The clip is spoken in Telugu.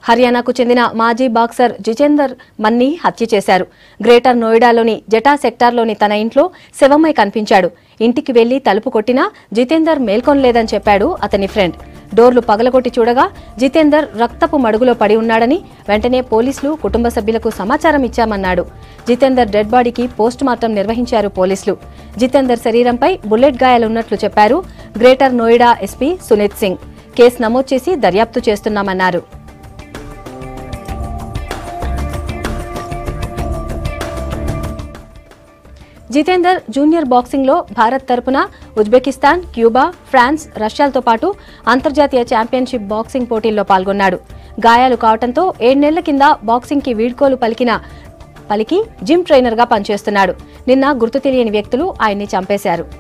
హర్యానాకు చెందిన మాజీ బాక్సర్ జితేందర్ మన్ని హత్య చేశారు గ్రేటర్ నోయిడాలోని జటా సెక్టార్లోని తన ఇంట్లో శవమై కనిపించాడు ఇంటికి వెళ్లి తలుపు కొట్టినా జితేందర్ మేల్కొనలేదని చెప్పాడు అతని ఫ్రెండ్ డోర్లు పగలగొట్టి చూడగా జితేందర్ రక్తపు మడుగులో పడి ఉన్నాడని వెంటనే పోలీసులు కుటుంబ సభ్యులకు సమాచారం ఇచ్చామన్నాడు జితేందర్ డెడ్ బాడీకి పోస్ట్ మార్టం నిర్వహించారు పోలీసులు జితేందర్ శరీరంపై బుల్లెట్ గాయాలున్నట్లు చెప్పారు greater Noida SP Sunit Singh case నమోదు చేసి దర్యాప్తు చేస్తున్నామన్నారు జితేందర్ జూనియర్ బాక్సింగ్లో భారత్ తరపున ఉజ్బెకిస్తాన్ క్యూబా ఫ్రాన్స్ రష్యాలతో పాటు అంతర్జాతీయ ఛాంపియన్షిప్ బాక్సింగ్ పోటీల్లో పాల్గొన్నాడు గాయాలు కావడంతో ఏడేళ్ల కింద బాక్సింగ్కి వీడ్కోలు పలికిన పలికి జిమ్ ట్రైనర్గా పనిచేస్తున్నాడు నిన్న గుర్తు తెలియని వ్యక్తులు ఆయన్ని చంపేశారు